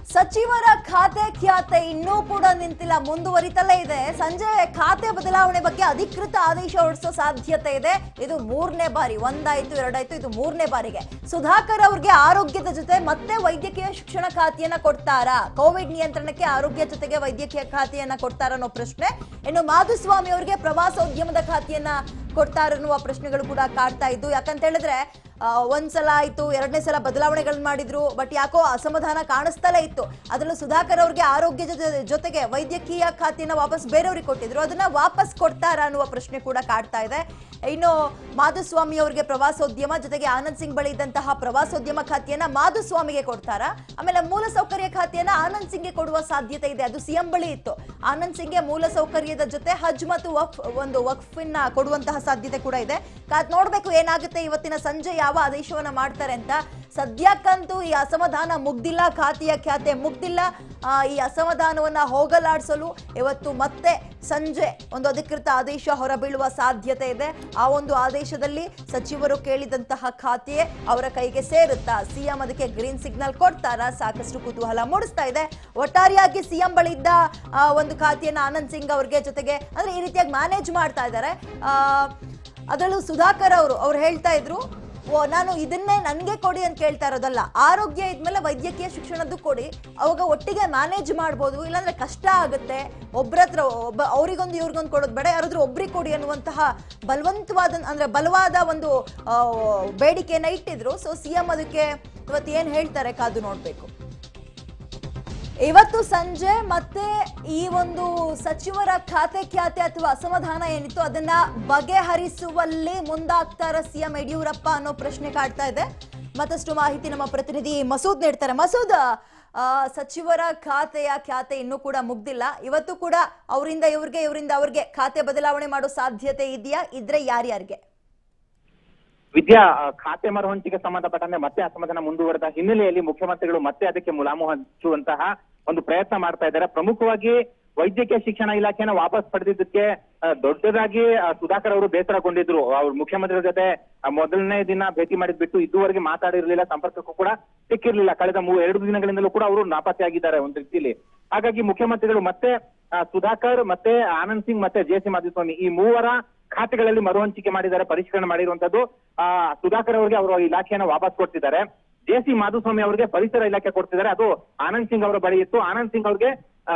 ಸಚಿವರ ಖಾತೆ ಖ್ಯಾತೆ ಇನ್ನೂ ಕೂಡ ನಿಂತಿಲ್ಲ ಮುಂದುವರಿತಲೇ ಇದೆ ಸಂಜೆ ಖಾತೆ ಬದಲಾವಣೆ ಬಗ್ಗೆ ಅಧಿಕೃತ ಆದೇಶ ಹೊರಡಿಸೋ ಸಾಧ್ಯತೆ ಇದೆ ಇದು ಮೂರನೇ ಬಾರಿ ಒಂದಾಯ್ತು ಎರಡಾಯ್ತು ಇದು ಮೂರನೇ ಬಾರಿಗೆ ಸುಧಾಕರ್ ಅವ್ರಿಗೆ ಆರೋಗ್ಯದ ಜೊತೆ ಮತ್ತೆ ವೈದ್ಯಕೀಯ ಶಿಕ್ಷಣ ಖಾತೆಯನ್ನ ಕೊಡ್ತಾರಾ ಕೋವಿಡ್ ನಿಯಂತ್ರಣಕ್ಕೆ ಆರೋಗ್ಯ ಜೊತೆಗೆ ವೈದ್ಯಕೀಯ ಖಾತೆಯನ್ನ ಕೊಡ್ತಾರ ಅನ್ನೋ ಪ್ರಶ್ನೆ ಇನ್ನು ಮಾಧುಸ್ವಾಮಿ ಅವರಿಗೆ ಪ್ರವಾಸೋದ್ಯಮದ ಖಾತೆಯನ್ನ ಕೊಡ್ತಾರನ್ನುವ ಪ್ರಶ್ನೆಗಳು ಕೂಡ ಕಾಡ್ತಾ ಇದ್ದು ಯಾಕಂತ ಹೇಳಿದ್ರೆ ಆ, ಒಂದ್ಸಲ ಆಯ್ತು ಎರಡನೇ ಸಲ ಬದಲಾವಣೆಗಳನ್ನ ಮಾಡಿದ್ರು ಬಟ್ ಯಾಕೋ ಅಸಮಾಧಾನ ಕಾಣಿಸ್ತಲೇ ಇತ್ತು ಅದರಲ್ಲೂ ಸುಧಾಕರ್ ಅವ್ರಿಗೆ ಆರೋಗ್ಯ ಜೊತೆ ಜೊತೆಗೆ ವೈದ್ಯಕೀಯ ಖಾತೆನ ವಾಪಸ್ ಬೇರೆಯವ್ರಿಗೆ ಕೊಟ್ಟಿದ್ರು ಅದನ್ನ ವಾಪಸ್ ಕೊಡ್ತಾರಾ ಅನ್ನುವ ಪ್ರಶ್ನೆ ಕೂಡ ಕಾಡ್ತಾ ಇದೆ ಇನ್ನು ಮಾಧುಸ್ವಾಮಿ ಅವರಿಗೆ ಪ್ರವಾಸೋದ್ಯಮ ಜೊತೆಗೆ ಆನಂದ್ ಸಿಂಗ್ ಬಳಿ ಇದ್ದಂತಹ ಪ್ರವಾಸೋದ್ಯಮ ಖಾತೆಯನ್ನ ಮಾಧುಸ್ವಾಮಿಗೆ ಕೊಡ್ತಾರಾ ಆಮೇಲೆ ಮೂಲಸೌಕರ್ಯ ಖಾತೆಯನ್ನ ಆನಂದ್ ಸಿಂಗ್ಗೆ ಕೊಡುವ ಸಾಧ್ಯತೆ ಇದೆ ಅದು ಸಿಎಂ ಬಳಿ ಇತ್ತು ಆನಂದ್ ಸಿಂಗ್ಗೆ ಮೂಲಸೌಕರ್ಯದ ಜೊತೆ ಹಜ್ ಮತ್ತು ವಕ್ಫ್ ಒಂದು ವಕ್ಫಿನ ಕೊಡುವಂತಹ ಸಾಧ್ಯತೆ ಕೂಡ ಇದೆ ಕಾದ್ ನೋಡ್ಬೇಕು ಏನಾಗುತ್ತೆ ಇವತ್ತಿನ ಸಂಜೆ ಯಾವ ಆದೇಶವನ್ನ ಮಾಡ್ತಾರೆ ಅಂತ ಸದ್ಯಕ್ಕಂತೂ ಈ ಅಸಮಾಧಾನ ಮುಗ್ದಿಲ್ಲ ಖಾತೆಯ ಖ್ಯಾತೆ ಮುಗ್ದಿಲ್ಲ ಆ, ಈ ಅಸಮಾಧಾನವನ್ನ ಹೋಗಲಾಡಿಸಲು ಇವತ್ತು ಮತ್ತೆ ಸಂಜೆ ಒಂದು ಅಧಿಕೃತ ಆದೇಶ ಹೊರಬೀಳುವ ಸಾಧ್ಯತೆ ಇದೆ ಆ ಒಂದು ಆದೇಶದಲ್ಲಿ ಸಚಿವರು ಕೇಳಿದಂತಹ ಖಾತೆ ಅವರ ಕೈಗೆ ಸೇರುತ್ತಾ ಸಿಎಂ ಅದಕ್ಕೆ ಗ್ರೀನ್ ಸಿಗ್ನಲ್ ಕೊಡ್ತಾರಾ ಸಾಕಷ್ಟು ಕುತೂಹಲ ಮೂಡಿಸ್ತಾ ಇದೆ ಒಟ್ಟಾರೆಯಾಗಿ ಸಿಎಂ ಬಳಿ ಇದ್ದ ಆ, ಒಂದು ಖಾತೆಯನ್ನ ಆನಂದ್ ಸಿಂಗ್ ಅವ್ರಿಗೆ ಜೊತೆಗೆ ಅಂದ್ರೆ ಈ ರೀತಿಯಾಗಿ ಮ್ಯಾನೇಜ್ ಮಾಡ್ತಾ ಇದ್ದಾರೆ ಆ, ಅದರಲ್ಲೂ ಸುಧಾಕರ್ ಅವರು ಅವ್ರು ಹೇಳ್ತಾ ಇದ್ರು ಓ ನಾನು ಇದನ್ನೇ ನನಗೆ ಕೊಡಿ ಅಂತ ಕೇಳ್ತಾ ಇರೋದಲ್ಲ ಆರೋಗ್ಯ ಇದ್ಮೇಲೆ ವೈದ್ಯಕೀಯ ಶಿಕ್ಷಣದ್ದು ಕೊಡಿ ಅವಾಗ ಒಟ್ಟಿಗೆ ಮ್ಯಾನೇಜ್ ಮಾಡ್ಬೋದು ಇಲ್ಲಾಂದ್ರೆ ಕಷ್ಟ ಆಗುತ್ತೆ ಒಬ್ರ ಹತ್ರ ಒಬ್ಬ ಅವರಿಗೊಂದು ಇವ್ರಿಗೊಂದು ಕೊಡೋದು ಬೇಡ ಯಾರಾದ್ರೂ ಒಬ್ರಿಗೆ ಕೊಡಿ ಅನ್ನುವಂತಹ ಬಲವಂತವಾದ ಅಂದ್ರೆ ಬಲವಾದ ಒಂದು ಆ, ಬೇಡಿಕೆಯನ್ನ ಇಟ್ಟಿದ್ರು ಸೊ ಸಿ ಎಂ ಅದಕ್ಕೆ ಇವತ್ತು ಏನ್ ಹೇಳ್ತಾರೆ ಕಾದು ನೋಡ್ಬೇಕು ಇವತ್ತು ಸಂಜೆ ಮತ್ತೆ ಈ ಒಂದು ಸಚಿವರ ಖಾತೆ ಖ್ಯಾತೆ ಅಥವಾ ಅಸಮಾಧಾನ ಏನಿತ್ತು ಅದನ್ನ ಬಗೆಹರಿಸುವಲ್ಲಿ ಮುಂದಾಗ್ತಾರ ಸಿಎಂ ಯಡಿಯೂರಪ್ಪ ಅನ್ನೋ ಪ್ರಶ್ನೆ ಕಾಡ್ತಾ ಇದೆ ಮತ್ತಷ್ಟು ಮಾಹಿತಿ ನಮ್ಮ ಪ್ರತಿನಿಧಿ ಮಸೂದ್ ನೀಡ್ತಾರೆ ಮಸೂದ್ ಆ, ಸಚಿವರ ಖಾತೆಯ ಖ್ಯಾತೆ ಇನ್ನೂ ಕೂಡ ಮುಗ್ದಿಲ್ಲ ಇವತ್ತು ಕೂಡ ಅವರಿಂದ ಇವ್ರಿಗೆ ಇವರಿಂದ ಅವ್ರಿಗೆ ಖಾತೆ ಬದಲಾವಣೆ ಮಾಡೋ ಸಾಧ್ಯತೆ ಇದೆಯಾ ಇದ್ರೆ ಯಾರ್ಯಾರಿಗೆ ವಿದ್ಯಾ ಆ, ಖಾತೆ ಮರುಹಂಚಿಕೆ ಸಂಬಂಧಪಟ್ಟಂತೆ ಮತ್ತೆ ಅಸಮಾಧಾನ ಮುಂದುವರೆದ ಹಿನ್ನೆಲೆಯಲ್ಲಿ ಮುಖ್ಯಮಂತ್ರಿಗಳು ಮತ್ತೆ ಅದಕ್ಕೆ ಮುಲಾಮು ಹಂಚುವಂತಹ ಒಂದು ಪ್ರಯತ್ನ ಮಾಡ್ತಾ ಇದ್ದಾರೆ ಪ್ರಮುಖವಾಗಿ ವೈದ್ಯಕೀಯ ಶಿಕ್ಷಣ ಇಲಾಖೆನ ವಾಪಸ್ ಪಡೆದಿದ್ದಕ್ಕೆ ಆ, ದೊಡ್ಡದಾಗಿ ಆ, ಸುಧಾಕರ್ ಅವರು ಬೇಸರಗೊಂಡಿದ್ರು ಅವ್ರು ಮುಖ್ಯಮಂತ್ರಿಗಳ ಜೊತೆ ಆ, ಮೊದಲನೇ ದಿನ ಭೇಟಿ ಮಾಡಿದ್ ಬಿಟ್ಟು ಇದುವರೆಗೆ ಮಾತಾಡಿರ್ಲಿಲ್ಲ ಸಂಪರ್ಕಕ್ಕೂ ಕೂಡ ಸಿಕ್ಕಿರ್ಲಿಲ್ಲ ಕಳೆದ ಮೂ ಎರಡು ದಿನಗಳಿಂದಲೂ ಕೂಡ ಅವರು ನಾಪತ್ತೆಯಾಗಿದ್ದಾರೆ ಒಂದು ರೀತಿಯಲ್ಲಿ ಹಾಗಾಗಿ ಮುಖ್ಯಮಂತ್ರಿಗಳು ಮತ್ತೆ ಆ, ಸುಧಾಕರ್ ಮತ್ತೆ ಆನಂದ್ ಸಿಂಗ್ ಮತ್ತೆ ಜೆ ಸಿ ಮಾಧುಸ್ವಾಮಿ ಈ ಮೂವರ ಖಾತೆಗಳಲ್ಲಿ ಮರುಹಂಚಿಕೆ ಮಾಡಿದ್ದಾರೆ ಪರಿಷ್ಕರಣೆ ಮಾಡಿರುವಂತದ್ದು ಆ ಸುಧಾಕರ್ ಅವರಿಗೆ ಅವರ ಇಲಾಖೆಯನ್ನು ವಾಪಸ್ ಕೊಡ್ತಿದ್ದಾರೆ ಜೆ ಸಿ ಮಾಧುಸ್ವಾಮಿ ಅವರಿಗೆ ಪರಿಸರ ಇಲಾಖೆ ಕೊಡ್ತಿದ್ದಾರೆ ಅದು ಆನಂದ್ ಸಿಂಗ್ ಅವರ ಬಳಿ ಇತ್ತು ಆನಂದ್ ಸಿಂಗ್ ಅವ್ರಿಗೆ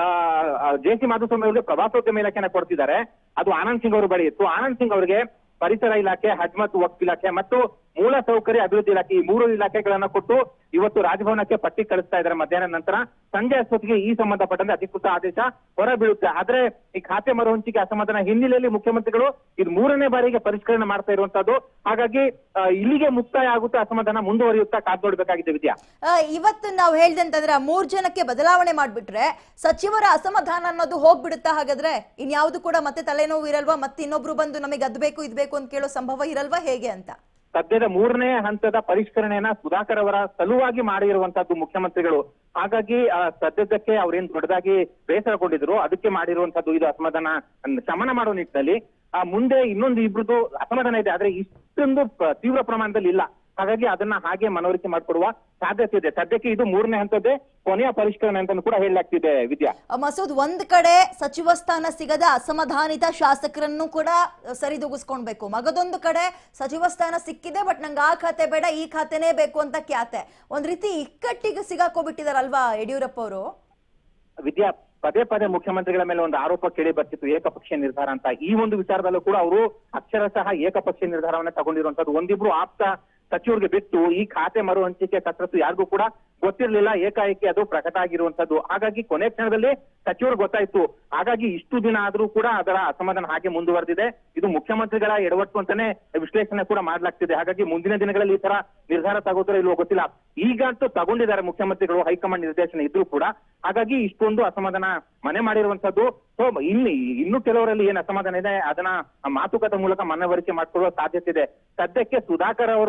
ಆ ಜೆ ಸಿ ಮಾಧುಸ್ವಾಮಿ ಅವರಿಗೆ ಪ್ರವಾಸೋದ್ಯಮ ಇಲಾಖೆನ ಕೊಡ್ತಿದ್ದಾರೆ ಅದು ಆನಂದ್ ಸಿಂಗ್ ಅವರ ಬಳಿ ಇತ್ತು ಆನಂದ್ ಸಿಂಗ್ ಅವರಿಗೆ ಪರಿಸರ ಇಲಾಖೆ ಹಜ್ ಮತ್ತು ವಕ್ಫ್ ಇಲಾಖೆ ಮತ್ತು ಮೂಲ ಸೌಕರ್ಯ ಅಭಿವೃದ್ಧಿ ಇಲಾಖೆ ಈ ಮೂರು ಇಲಾಖೆಗಳನ್ನ ಕೊಟ್ಟು ಇವತ್ತು ರಾಜಭವನಕ್ಕೆ ಪಟ್ಟಿ ಕಳಿಸ್ತಾ ಇದ್ದಾರೆ ಮಧ್ಯಾಹ್ನ ನಂತರ ಸಂಜೆ ಅಷ್ಟೊತ್ತಿಗೆ ಈ ಸಂಬಂಧಪಟ್ಟಂತೆ ಅಧಿಕೃತ ಆದೇಶ ಹೊರಬೀಳುತ್ತೆ ಆದ್ರೆ ಈ ಖಾತೆ ಮರುಹಂಚಿಕೆ ಅಸಮಾಧಾನ ಹಿನ್ನೆಲೆಯಲ್ಲಿ ಮುಖ್ಯಮಂತ್ರಿಗಳು ಇದು ಮೂರನೇ ಬಾರಿಗೆ ಪರಿಷ್ಕರಣೆ ಮಾಡ್ತಾ ಇರುವಂತದ್ದು ಹಾಗಾಗಿ ಆ, ಇಲ್ಲಿಗೆ ಮುಕ್ತಾಯ ಆಗುತ್ತೆ ಅಸಮಾಧಾನ ಮುಂದುವರಿಯುತ್ತಾ ಕಾದ್ ನೋಡ್ಬೇಕಾಗಿದೆ ವಿದ್ಯಾ ಆ, ಇವತ್ತು ನಾವು ಹೇಳ್ದಂತಂದ್ರೆ ಆ ಮೂರ್ ಜನಕ್ಕೆ ಬದಲಾವಣೆ ಮಾಡ್ಬಿಟ್ರೆ ಸಚಿವರ ಅಸಮಾಧಾನ ಅನ್ನೋದು ಹೋಗ್ಬಿಡುತ್ತಾ ಹಾಗಾದ್ರೆ ಇನ್ಯಾವುದು ಕೂಡ ಮತ್ತೆ ತಲೆನೋವು ಇರಲ್ವಾ ಮತ್ತೆ ಇನ್ನೊಬ್ರು ಬಂದು ನಮಗೆ ಅದ್ ಬೇಕು ಇದ್ ಬೇಕು ಅಂತ ಕೇಳೋ ಸಂಭವ ಇರಲ್ವಾ ಹೇಗೆ ಅಂತ ಸದ್ಯದ ಮೂರನೇ ಹಂತದ ಪರಿಷ್ಕರಣೆಯನ್ನ ಸುಧಾಕರ್ ಅವರ ಸಲುವಾಗಿ ಮಾಡಿರುವಂತದ್ದು ಮುಖ್ಯಮಂತ್ರಿಗಳು ಹಾಗಾಗಿ ಆ, ಸದ್ಯದಕ್ಕೆ ಅವ್ರೇನ್ ದೊಡ್ಡದಾಗಿ ಬೇಸರಗೊಂಡಿದ್ರು ಅದಕ್ಕೆ ಮಾಡಿರುವಂತದ್ದು ಇದು ಅಸಮಾಧಾನ ಅನ್ನ ಶಮನ ಮಾಡೋ ನಿಟ್ಟಿನಲ್ಲಿ ಆ ಮುಂದೆ ಇನ್ನೊಂದು ಇಬ್ರದ್ದು ಅಸಮಾಧಾನ ಇದೆ ಆದ್ರೆ ಇಷ್ಟೊಂದು ಪ- ತೀವ್ರ ಪ್ರಮಾಣದಲ್ಲಿ ಇಲ್ಲ ಹಾಗಾಗಿ ಅದನ್ನ ಹಾಗೆ ಮನವರಿಕೆ ಮಾಡ್ಕೊಡುವ ಸಾಧ್ಯತೆ ಇದೆ ಸದ್ಯಕ್ಕೆ ಇದು ಮೂರನೇ ಹಂತದ್ದೇ ಕೊನೆಯ ಪರಿಷ್ಕರಣೆ ಅಂತ ಕೂಡ ಹೇಳಲಾಗ್ತಿದೆ ವಿದ್ಯಾ ಆ, ಮಸೂದ್ ಒಂದ್ ಕಡೆ ಸಚಿವ ಸ್ಥಾನ ಸಿಗದ ಅಸಮಾಧಾನಿತ ಶಾಸಕರನ್ನು ಕೂಡ ಸರಿದೂಗಿಸ್ಕೊಳ್ಬೇಕು ಮಗದೊಂದು ಕಡೆ ಸಚಿವ ಸ್ಥಾನ ಸಿಕ್ಕಿದೆ ಬಟ್ ನಂಗೆ ಆ ಖಾತೆ ಬೇಡ ಈ ಖಾತೆನೇ ಬೇಕು ಅಂತ ಖ್ಯಾತೆ ಒಂದ್ ರೀತಿ ಇಕ್ಕಟ್ಟಿಗೆ ಸಿಗಾಕೋಬಿಟ್ಟಿದಾರಲ್ವಾ ಯಡಿಯೂರಪ್ಪ ಅವರು ವಿದ್ಯಾ ಪದೇ ಪದೇ ಮುಖ್ಯಮಂತ್ರಿಗಳ ಮೇಲೆ ಒಂದು ಆರೋಪ ಕೇಳಿ ಬರ್ತಿತ್ತು ಏಕಪಕ್ಷೀಯ ನಿರ್ಧಾರ ಅಂತ ಈ ಒಂದು ವಿಚಾರದಲ್ಲೂ ಕೂಡ ಅವರು ಅಕ್ಷರಶಃ ಏಕಪಕ್ಷೀಯ ನಿರ್ಧಾರವನ್ನ ತಗೊಂಡಿರುವಂತದ್ದು ಒಂದಿಬ್ರು ಆಪ್ತ ಸಚಿವರಿಗೆ ಬಿಟ್ಟು ಈ ಖಾತೆ ಮರು ಹಂಚಿಕೆ ಕಸರತ್ತು ಯಾರಿಗೂ ಕೂಡ ಗೊತ್ತಿರಲಿಲ್ಲ ಏಕಾಏಕಿ ಅದು ಪ್ರಕಟ ಆಗಿರುವಂತದ್ದು ಹಾಗಾಗಿ ಕೊನೆ ಕ್ಷಣದಲ್ಲಿ ಸಚಿವರು ಗೊತ್ತಾಯ್ತು ಹಾಗಾಗಿ ಇಷ್ಟು ದಿನ ಆದ್ರೂ ಕೂಡ ಅದರ ಅಸಮಾಧಾನ ಹಾಗೆ ಮುಂದುವರೆದಿದೆ ಇದು ಮುಖ್ಯಮಂತ್ರಿಗಳ ಎಡವಟ್ಟು ಅಂತಾನೆ ವಿಶ್ಲೇಷಣೆ ಕೂಡ ಮಾಡ್ಲಾಗ್ತಿದೆ ಹಾಗಾಗಿ ಮುಂದಿನ ದಿನಗಳಲ್ಲಿ ಈ ತರ ನಿರ್ಧಾರ ತಗೋತಾರೋ ಇಲ್ವೋ ಗೊತ್ತಿಲ್ಲ ಈಗಂತೂ ತಗೊಂಡಿದ್ದಾರೆ ಮುಖ್ಯಮಂತ್ರಿಗಳು ಹೈಕಮಾಂಡ್ ನಿರ್ದೇಶನ ಇದ್ರೂ ಕೂಡ ಹಾಗಾಗಿ ಇಷ್ಟೊಂದು ಅಸಮಾಧಾನ ಮನೆ ಮಾಡಿರುವಂತದ್ದು ಸೊ ಇನ್ನು ಇನ್ನು ಕೆಲವರಲ್ಲಿ ಏನ್ ಅಸಮಾಧಾನ ಇದೆ ಅದನ್ನ ಮಾತುಕತೆ ಮೂಲಕ ಮನವರಿಕೆ ಮಾಡ್ಕೊಳ್ಳುವ ಸಾಧ್ಯತೆ ಇದೆ ಸದ್ಯಕ್ಕೆ ಸುಧಾಕರ್ ಅವ್ರಿಗೆ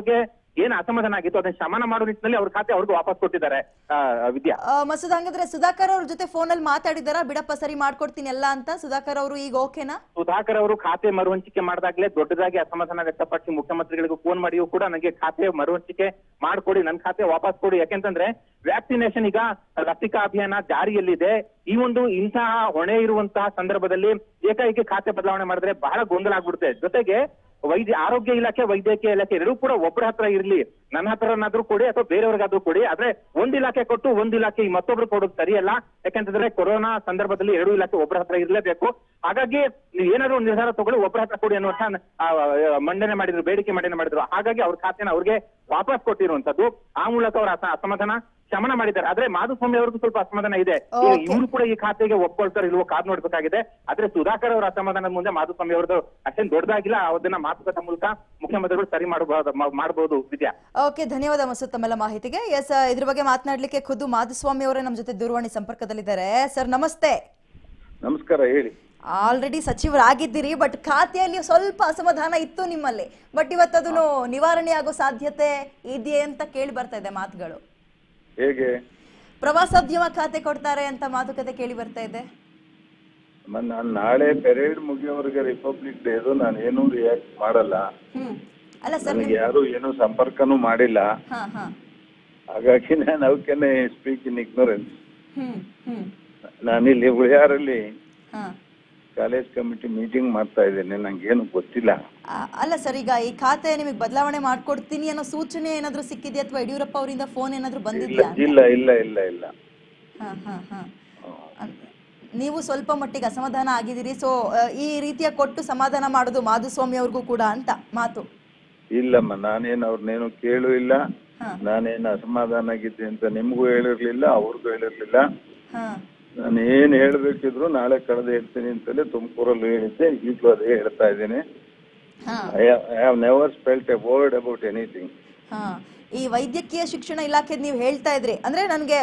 ಏನ್ ಅಸಮಾಧಾನ ಆಗಿತ್ತು ಅದನ್ನ ಶಮನ ಮಾಡೋ ನಿಟ್ಟಿನಲ್ಲಿ ಅವ್ರ ಖಾತೆ ಅವ್ರಿಗೆ ವಾಪಸ್ ಕೊಟ್ಟಿದ್ದಾರೆ ಆ, ವಿದ್ಯಾ ಆ, ಮಸೂದ್ ಹಂಗಂದ್ರೆ ಸುಧಾಕರ್ ಅವ್ರ ಜೊತೆ ಫೋನಲ್ಲಿ ಮಾತಾಡಿದಾರಾ ಬಿಡಪ್ಪ ಸರಿ ಮಾಡ್ಕೊಡ್ತೀನಿ ಎಲ್ಲ ಅಂತ ಸುಧಾಕರ್ ಅವರು ಈಗ ಓಕೆನಾ ಸುಧಾಕರ್ ಅವರು ಖಾತೆ ಮರುಹಂಚಿಕೆ ಮಾಡಿದಾಗ್ಲೇ ದೊಡ್ಡದಾಗಿ ಅಸಮಾಧಾನ ವ್ಯಕ್ತಪಡಿಸಿ ಮುಖ್ಯಮಂತ್ರಿಗಳಿಗೂ ಫೋನ್ ಮಾಡಿಯೂ ಕೂಡ ನನಗೆ ಖಾತೆ ಮರುಹಂಚಿಕೆ ಮಾಡ್ಕೊಡಿ ನನ್ನ ಖಾತೆ ವಾಪಸ್ ಕೊಡಿ ಯಾಕೆಂತಂದ್ರೆ ವ್ಯಾಕ್ಸಿನೇಷನ್ ಈಗ ಲಸಿಕಾ ಅಭಿಯಾನ ಜಾರಿಯಲ್ಲಿದೆ ಈ ಒಂದು ಇಂತಹ ಹೊಣೆ ಇರುವಂತಹ ಸಂದರ್ಭದಲ್ಲಿ ಏಕಾಏಕಿ ಖಾತೆ ಬದಲಾವಣೆ ಮಾಡಿದ್ರೆ ಬಹಳ ಗೊಂದಲ ಆಗ್ಬಿಡುತ್ತೆ ಜೊತೆಗೆ ವೈದ್ಯ ಆರೋಗ್ಯ ಇಲಾಖೆ ವೈದ್ಯಕೀಯ ಇಲಾಖೆ ಎರಡೂ ಕೂಡ ಒಬ್ಬರ ಹತ್ರ ಇರ್ಲಿ ನನ್ನ ಹತ್ರನಾದ್ರೂ ಕೊಡಿ ಅಥವಾ ಬೇರೆಯವ್ರಿಗಾದ್ರೂ ಕೊಡಿ ಆದ್ರೆ ಒಂದ್ ಇಲಾಖೆ ಕೊಟ್ಟು ಒಂದ್ ಇಲಾಖೆ ಈ ಮತ್ತೊಬ್ರು ಕೊಡೋದು ಸರಿಯಲ್ಲ ಯಾಕಂತಂದ್ರೆ ಕೊರೋನಾ ಸಂದರ್ಭದಲ್ಲಿ ಎರಡು ಇಲಾಖೆ ಒಬ್ಬರ ಹತ್ರ ಇರ್ಲೇಬೇಕು ಹಾಗಾಗಿ ನೀವು ಏನಾದ್ರು ಒಂದು ನಿರ್ಧಾರ ತಗೊಳ್ಳಿ ಒಬ್ಬರ ಹತ್ರ ಕೊಡಿ ಅನ್ನುವಂತ ಆ, ಆ, ಮಂಡನೆ ಮಾಡಿದ್ರು ಬೇಡಿಕೆ ಮಂಡನೆ ಮಾಡಿದ್ರು ಹಾಗಾಗಿ ಅವ್ರ ಖಾತೆನ ಅವ್ರಿಗೆ ವಾಪಸ್ ಕೊಟ್ಟಿರುವಂತದ್ದು ಆ ಮೂಲಕ ಅವರ ಅಸ- ಅಸಮಾಧಾನ ಶಮನ ಮಾಡಿದ್ದಾರೆ ಆದ್ರೆ ಮಾಧುಸ್ವಾಮಿ ಅವ್ರಿಗೂ ಸ್ವಲ್ಪ ಅಸಮಾಧಾನ ಇದೆ ಈಗ Okay. ಇವರು ಕೂಡ ಈ ಖಾತೆಗೆ ಒಪ್ಕೊಳ್ತಾರೆ ಇಲ್ವೋ ಕಾದ್ ನೋಡ್ಬೇಕಾಗಿದೆ ಆದ್ರೆ ಸುಧಾಕರ್ ಅವರ ಅಸಮಾಧಾನದ ಮುಂದೆ ಮಾಧುಸ್ವಾಮಿ ಅವ್ರದ್ದು ಅಷ್ಟೇನ್ ದೊಡ್ಡದಾಗಿಲ್ಲ ಅದನ್ನ ಮಾತುಕತೆ ಮೂಲಕ ಮುಖ್ಯಮಂತ್ರಿಗಳು ಸರಿ ಮಾಡಬಹುದು ಮಾಡಬಹುದು ವಿದ್ಯಾ ಓಕೆ ಧನ್ಯವಾದ ಮಸೂದ್ ತಮ್ಮೆಲ್ಲ ಮಾಹಿತಿಗೆ ಎಸ್ ಇದ್ರ ಬಗ್ಗೆ ಮಾತನಾಡ್ಲಿಕ್ಕೆ ಖುದ್ದು ಮಾಧುಸ್ವಾಮಿ ಅವರೇ ನಮ್ಮ ಜೊತೆ ದೂರವಾಣಿ ಸಂಪರ್ಕದಲ್ಲಿದ್ದಾರೆ ಸರ್ ನಮಸ್ತೆ ನಮಸ್ಕಾರ ಹೇಳಿ ಆಲ್ರೆಡಿ ಸಚಿವರಾಗಿದ್ದೀರಿ ಬಟ್ ಖಾತೆಯಲ್ಲಿ ಸ್ವಲ್ಪ ಅಸಮಾಧಾನ ಇತ್ತು ನಿಮ್ಮಲ್ಲಿ ಬಟ್ ಇವತ್ತು ಅದನ್ನು ನಿವಾರಣೆ ಆಗೋ ಸಾಧ್ಯತೆ ಇದೆಯೇ ಅಂತ ಕೇಳಿ ಬರ್ತಾ ಇದೆ ಮಾತುಗಳು ಹೇಗೆ ಪ್ರವಾಸೋದ್ಯಮ ಖಾತೆ ಕೊಡ್ತಾರೆ ಅಂತ ಮಾತುಕತೆ ಕೇಳಿ ಬರ್ತಾ ಇದೆ ಮ- ನಾನ್ ನಾಳೆ ಪೆರೇಡ್ ಮುಗಿಯೋವರೆಗೆ ರಿಪಬ್ಲಿಕ್ ಡೇದು ನಾನು ಏನೂ ರಿಯಾಕ್ಟ್ ಮಾಡಲ್ಲ ಹ್ಮ್ ಅಲ್ಲ ಸರ್ ನನಗೆ ಯಾರು ಏನು ಸಂಪರ್ಕನೂ ಮಾಡಿಲ್ಲ ಹಾ ಹಾ ಹಾಗಾಗಿ ನಾನು ಅವಕ್ಕೇನೆ ಸ್ಪೀಕ್ ಇನ್ ಇಗ್ನೋರೆನ್ಸ್ ಹ್ಮ್ ಹ್ಮ್ ನಾನಿಲ್ಲಿ ಉಳಿಯಾರಲ್ಲಿ ಹಾ ಕಾಲೇಜ್ ಕಮಿಟಿ ಮೀಟಿಂಗ್ ಮಾಡ್ತಾ ಇದ್ದೇನೆ ನಂಗೇನು ಗೊತ್ತಿಲ್ಲ ಆ, ಅಲ್ಲ ಸರ್ ಈಗ ಈ ಖಾತೆ ನಿಮಗೆ ಬದಲಾವಣೆ ಮಾಡ್ಕೊಡ್ತೀನಿ ಅನ್ನೋ ಸೂಚನೆ ಏನಾದ್ರೂ ಸಿಕ್ಕಿದೆಯಾ ಅಥವಾ ಯಡಿಯೂರಪ್ಪ ಅವರಿಂದ ಫೋನ್ ಏನಾದ್ರೂ ಇಲ್ಲ ಬಂದಿದ್ಯಾ ಇಲ್ಲ ಇಲ್ಲ ಇಲ್ಲ ಇಲ್ಲ ಹಾ ಹಾ ಹಾ ಅನ್- ನೀವು ಸ್ವಲ್ಪ ಮಟ್ಟಿಗೆ ಅಸಮಾಧಾನ ಆಗಿದ್ದೀರಿ ಸೊ ಈ ರೀತಿಯ ಕೊಟ್ಟು ಸಮಾಧಾನ ಮಾಡೋದು ಮಾಧುಸ್ವಾಮಿ ಅವ್ರಿಗೂ ಕೂಡ ಅಂತ ಮಾತು ಇಲ್ಲಮ್ಮ ನಾನೇನು ಅವ್ರನ್ನೇನು ಕೇಳು ಇಲ್ಲ ಹಾ ನಾನೇನು ಅಸಮಾಧಾನ ಆಗಿದ್ದೆ ಅಂತ ನಿಮಗೂ ಹೇಳಿರ್ಲಿಲ್ಲ ಅವ್ರಿಗೂ ಹೇಳಿರ್ಲಿಲ್ಲ ಹಾ ನಾನು ಏನ್ ಹೇಳ್ಬೇಕಿದ್ರು ನಾಳೆ ಕಳೆದು ಹೇಳ್ತೀನಿ ಅಂತಲೇ ತುಮಕೂರಲ್ಲಿ ಹೇಳಿದ್ದೆ ಈಗಲೂ ಅದೇ ಹೇಳ್ತಾ ಇದ್ದೀನಿ ಹಾ I have never spelt a word about anything ಹಾ ಈ ವೈದ್ಯಕೀಯ ಶಿಕ್ಷಣ ಇಲಾಖೆ ನೀವು ಹೇಳ್ತಾ ಇದ್ರಿ ಅಂದ್ರೆ ನನಗೆ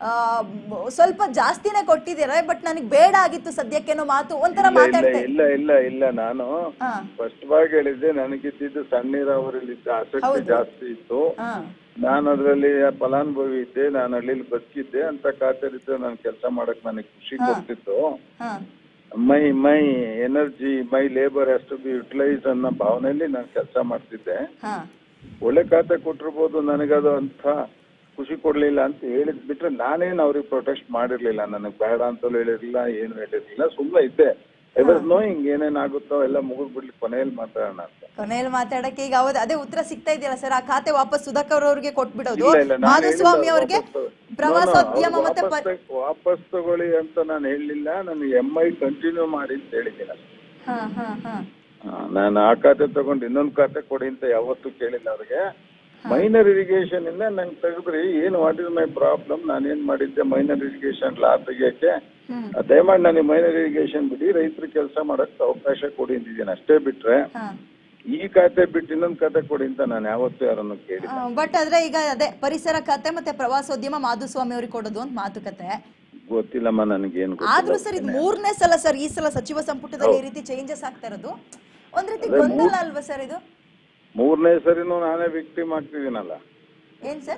ಸ್ವಲ್ಪ ಜಾಸ್ತಿನೇ ಕೊಟ್ಟಿದ್ದೀರಾ ಬಟ್ ನನಗೆ ಬೇಡ ಆಗಿತ್ತು ಸದ್ಯಕ್ಕೇನೋ ಮಾತು ಒಂಥರ ಇಲ್ಲ ಮಾತಾಡ್ತಾ ಇಲ್ಲ ಇಲ್ಲ ಇಲ್ಲ ಇಲ್ಲ ನಾನು ಹಾ ಸ್ಪಷ್ಟವಾಗಿ ಹೇಳಿದ್ದೆ ನನಗಿದ್ದಿದ್ದು ಸಣ್ಣ ನೀರಾವರಿಲಿದ್ದ ಆಸಕ್ತಿ ಹೌದು. ಜಾಸ್ತಿ ಇತ್ತು ಹಾ ನಾನು ಅದರಲ್ಲಿ ಫಲಾನುಭವಿ ಇದ್ದೆ ನಾನು ಹಳ್ಳಿಲಿ ಬದುಕಿದ್ದೆ ಅಂತ ಖಾತರಿದ್ದು ನಾನು ಕೆಲಸ ಮಾಡಕ್ ನನಗೆ ಖುಷಿ ಕೊಡ್ತಿತ್ತು ಹಾ my my energy my labour has to be utilise ಅನ್ನೋ ಭಾವನೆಯಲ್ಲಿ ನಾನು ಕೆಲಸ ಮಾಡ್ತಿದ್ದೆ ಹಾ ಒಳ್ಳೆ ಖಾತೆ ಕೊಟ್ಟಿರ್ಬೋದು ನನಗದು ಅಂತ ಖುಷಿ ಕೊಡ್ಲಿಲ್ಲ ಅಂತ ಹೇಳಿದ್ ಬಿಟ್ರೆ ನಾನೇನು ಅವ್ರಿಗೆ ಪ್ರೊಟೆಸ್ಟ್ ಮಾಡಿರ್ಲಿಲ್ಲ ನನಗೆ ಬೇಡ ಅಂತಲೂ ಹೇಳಿರ್ಲಿಲ್ಲ ಏನು ಹೇಳಿರ್ಲಿಲ್ಲ ಸುಮ್ಮನೆ ಇದ್ದೆ ಐ ವಾಸ್ ನೋಯಿಂಗ್ ಏನೇನಾಗುತ್ತೋ ಎಲ್ಲ ಮುಗಿದ್ ಬಿಡ್ಲಿ ಕೊನೆಯಲ್ಲಿ ಮಾತಾಡೋಣ ಅಂತ ಕೊನೆಯಲ್ಲಿ ಮಾತಾಡಕ್ಕೆ ಈಗ ಹೌದು ಅದೇ ಉತ್ತರ ಸಿಗ್ತಾ ಇದೆಯಲ್ಲ ಸರ್ ಆ ಖಾತೆ ವಾಪಸ್ ಸುಧಾಕರ್ ಅವ್ರಿಗೆ ಕೊಟ್ಬಿಡೋದು ಇಲ್ಲ, ಇಲ್ಲ, ನಾನು ಮಾಧುಸ್ವಾಮಿ ಹೇಳಿದ್ದು ಅವ್ರಿಗೆ ವಾಪಸ್ ತಗೊ- ಪ್ರವಾಸೋದ್ಯಮ No, no, ಮತ್ತೆ ವಾಪಸ್ ಪ- ತಗೊ- ವಾಪಸ್ ತಗೊಳ್ಳಿ ಅಂತ ನಾನು ಹೇಳಲಿಲ್ಲ ನಾನು ಎಂ ಐ ಕಂಟಿನ್ಯೂ ಮಾಡಿ ಅಂತ ಹೇಳಿದ್ದೀನಿ ಅಷ್ಟೇ. ಹಾ ಹಾ ಹಾ ಆ, ನಾನು ಆ ಖಾತೆ ತಗೊಂಡು ಇನ್ನೊಂದು ಖಾತೆ ಕೊಡಿ ಅಂತ ಯಾವತ್ತೂ ಕೇಳಿಲ್ಲ ಅವ್ರಿಗೆ ಮೈನರ್ ಇರಿಗೇಷನ್ ಇಂದ ನಂಗೆ ತೆಗೆದ್ರಿ ಏನು ವಾಟ್ ಇಸ್ ಮೈ ಪ್ರಾಬ್ಲಮ್ ನಾನೇನ್ ಮಾಡಿದ್ದೆ ಮೈನರ್ ಇರಿಗೇಷನ್ ಲಾ ತೆಗಿಯಕ್ಕೆ ಹ್ಮ್ ಆ, ದಯಮಾಡಿ ನನಗೆ ಮೈನರ್ ಇರಿಗೇಷನ್ ಬಿಡಿ ರೈತರು ಕೆಲಸ ಮಾಡಕ್ಕೆ ಅವಕಾಶ ಕೊಡಿ ಅಂತಿದ್ದೀನಿ ಅಷ್ಟೇ ಬಿಟ್ರೆ ಹಾ ಈ ಖಾತೆ ಬಿಟ್ಟು ಇನ್ನೊಂದು ಖಾತೆ ಕೊಡಿ ಅಂತ ನಾನು ಯಾವತ್ತೂ ಯಾರನ್ನು ಕೇಳಿ ಬಟ್ ಆದ್ರೆ ಈಗ ಅದೇ ಪರಿಸರ ಖಾತೆ ಮತ್ತೆ ಪ್ರವಾಸೋದ್ಯಮ ಮಾಧುಸ್ವಾಮಿ ಅವ್ರಿಗೆ ಕೊಡೋದು ಅಂತ ಮಾತುಕತೆ ಗೊತ್ತಿಲ್ಲಮ್ಮ ನನಗೇನು ಆದ್ರೂ ಸರ್ ಇದು ಮೂರನೇ ಸಲ ಸರ್ ಈ ಸಲ ಸಚಿವ ಸಂಪುಟದಲ್ಲಿ ಈ ರೀತಿ ಚೇಂಜಸ್ ಆಗ್ತಾ ಇರೋದು ಒಂದ್ ರೀತಿ ಗೊಂದಲ ಅಲ್ವಾ ಸರ್ ಇದು ಮೂರನೇ ಸರಿನೂ ನಾನೇ ವಿಕ್ಟಿಮ್ ಆಗ್ತಿದ್ದೀನಲ್ಲ ಏನ್ ಸರ್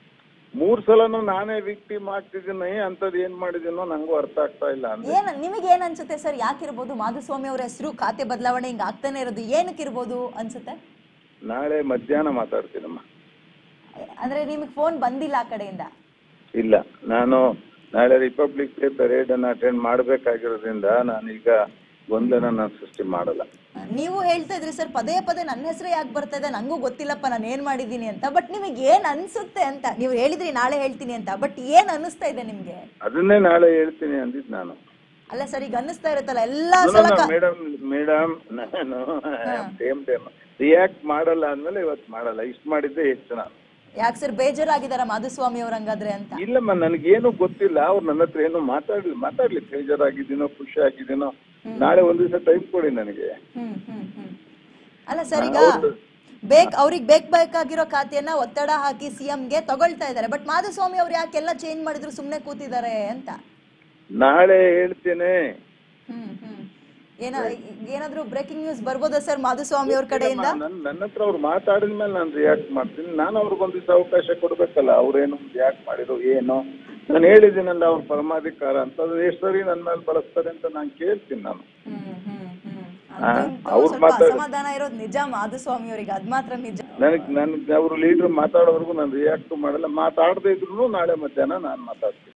ಮೂರ್ ಸಲನು ನಾನೇ ವಿಕ್ಟಿಮ್ ಆಗ್ತಿದ್ದೀನಿ ಅಂತದ್ ಏನ್ ಮಾಡಿದೀನೋ ನಂಗೂ ಅರ್ಥ ಆಗ್ತಾ ಇಲ್ಲ ಅಂದ್ರೆ ಏನ್ ನಿಮಗೆ ಏನ್ ಅನ್ಸುತ್ತೆ ಸರ್ ಯಾಕಿರ್ಬೋದು ಮಾಧುಸ್ವಾಮಿ ಅವ್ರ ಹೆಸರು ಖಾತೆ ಬದಲಾವಣೆ ಹಿಂಗ್ ಆಗ್ತಾನೆ ಇರೋದು ಏನಕ್ಕಿರ್ಬೋದು ಅನ್ಸುತ್ತೆ ನಾಳೆ ಮಧ್ಯಾಹ್ನ ಮಾತಾಡ್ತೀನಮ್ಮ ಅಂದ್ರೆ ನಿಮಗೆ ಫೋನ್ ಬಂದಿಲ್ಲ ಆ ಕಡೆಯಿಂದ ಇಲ್ಲ ನಾನು ನಾಳೆ ರಿಪಬ್ಲಿಕ್ ಡೇ ಪೆರೇಡ್ ಅನ್ನ ಅಟೆಂಡ್ ಮಾಡ್ಬೇಕಾಗಿರೋದ್ರಿಂದ ನಾನೀಗ ಗೊಂದಲನ ನಾನು ಸೃಷ್ಟಿ ಮಾಡಲ್ಲ ನೀವು ಹೇಳ್ತಾ ಇದ್ರಿ ಸರ್ ಪದೇ ಪದೇ ನನ್ನ ಹೆಸರು ಯಾಕೆ ಬರ್ತಾ ಇದೆ ನಂಗೂ ಗೊತ್ತಿಲ್ಲಪ್ಪ ನಾನು ಏನ್ ಮಾಡಿದ್ದೀನಿ ಅಂತ ಬಟ್ ನಿಮಗೆ ಏನ್ ಅನ್ಸುತ್ತೆ ಅಂತ ನೀವು ಹೇಳಿದ್ರಿ ನಾಳೆ ಹೇಳ್ತೀನಿ ಅಂತ ಬಟ್ ಏನ್ ಅನಿಸ್ತಾ ಇದೆ ನಿಮ್ಗೆ ಅದನ್ನೇ ನಾಳೆ ಹೇಳ್ತೀನಿ ಅಂದಿದ್ ನಾನು ಅಲ್ಲ ಸರ್ ಈಗ ಅನ್ನಿಸ್ತಾ ಇರುತ್ತಲ್ಲ ಎಲ್ಲಾ ಸಲ ಕ- ಮೇಡಮ್ ಮೇಡಮ್ ನಾನು ಸೇಮ್ ಟೈಮ್ ರಿಯಾಕ್ಟ್ ಮಾಡಲ್ಲ ಅಂದ್ಮೇಲೆ ಇವತ್ತು ಮಾಡಲ್ಲ ಇಷ್ಟು ಮಾಡಿದ್ದೆ ಹೆಚ್ಚು ನಾನು ಯಾಕೆ ಸರ್ ಬೇಜಾರಾಗಿದಾರ ಮಾಧುಸ್ವಾಮಿ ಅವ್ರ ಹಂಗಾದ್ರೆ ಅಂತ ಇಲ್ಲಮ್ಮ ನನಗೇನು ಗೊತ್ತಿಲ್ಲ ಅವ್ರು ನನ್ನ ಹತ್ರ ಏನು ಮಾತಾಡ್ಲಿ ಮಾತಾಡ್ಲಿ ಬೇಜಾರಾಗಿದ್ದೀನೋ ಖುಷಿ ಆಗಿದ್ದೀನೋ ನಾಳೆ ಒಂದ್ ದಿವಸ ಟೈಮ್ ಕೊಡಿ ನನಗೆ ಹ್ಮ್ ಹ್ಮ್ ಹ್ಮ್ ಅಲ್ಲ ಸರ್ ಈಗ ಬೇಕ್ ಅವ್ರಿಗೆ ಬೇಕ್ ಬೇಕಾಗಿರೋ ಖಾತೆಯನ್ನ ಒತ್ತಡ ಹಾಕಿ ಸಿಎಂಗೆ ತಗೊಳ್ತಾ ಇದ್ದಾರೆ ಬಟ್ ಮಾಧುಸ್ವಾಮಿ ಅವ್ರು ಯಾಕೆಲ್ಲ ಚೇಂಜ್ ಮಾಡಿದ್ರು ಸುಮ್ಮನೆ ಕೂತಿದ್ದಾರೆ ಅಂತ ನಾಳೆ ಹೇಳ್ತೇನೆ ಹ್ಮ್ ಹ್ಮ್ ಏನ ಏನಾದ್ರೂ ಬ್ರೇಕಿಂಗ್ ನ್ಯೂಸ್ ಬರ್ಬೋದಾ ಸರ್ ಮಾಧುಸ್ವಾಮಿ ಅವ್ರ ಕಡೆಯಿಂದ ನನ್ನ ನನ್ನ ಹತ್ರ ಅವ್ರು ಮಾತಾಡಿದ ಮೇಲೆ ನಾನು ರಿಯಾಕ್ಟ್ ಮಾಡ್ತೀನಿ ನಾನು ಅವ್ರಿಗೊಂದು ದಿವಸ ಅವಕಾಶ ಕೊಡ್ಬೇಕಲ್ಲ ಅವ್ರೇನು ರಿಯಾಕ್ಟ್ ಮಾಡಿರೋ ಏನೋ ನಾನು ಹೇಳಿದ್ದೀನಲ್ಲ ಅವ್ರ ಪರಮಾಧಿಕಾರ ಅಂತ ಅದು ಎಷ್ಟು ಸರಿ ನನ್ನ ಮೇಲೆ ಬಳಸ್ತಾರೆ ಅಂತ ನಾನು ಕೇಳ್ತೀನಿ ನಾನು ಹ್ಮ್ ಹ್ಮ್ ಹ್ಮ್ ಹಾ, ಅಂತೂ ಅವ್ರು ಸ್ವಲ್ಪ ಮಾತಾಡಿ- ಅಸಮಾಧಾನ ಇರೋದು ನಿಜ ಮಾಧುಸ್ವಾಮಿ ಅವರಿಗೆ ಅದ್ ಮಾತ್ರ ನಿಜ ನನಗೆ ನನ್ಗೆ ಅವರು ಲೀಡರ್ ಮಾತಾಡೋವರೆಗೂ ನಾನು ರಿಯಾಕ್ಟ್ ಮಾಡಲ್ಲ ಮಾತಾಡದೇ ಇದ್ರು ನಾಳೆ ಮಧ್ಯಾಹ್ನ ನಾನು ಮಾತಾಡ್ತೀನಿ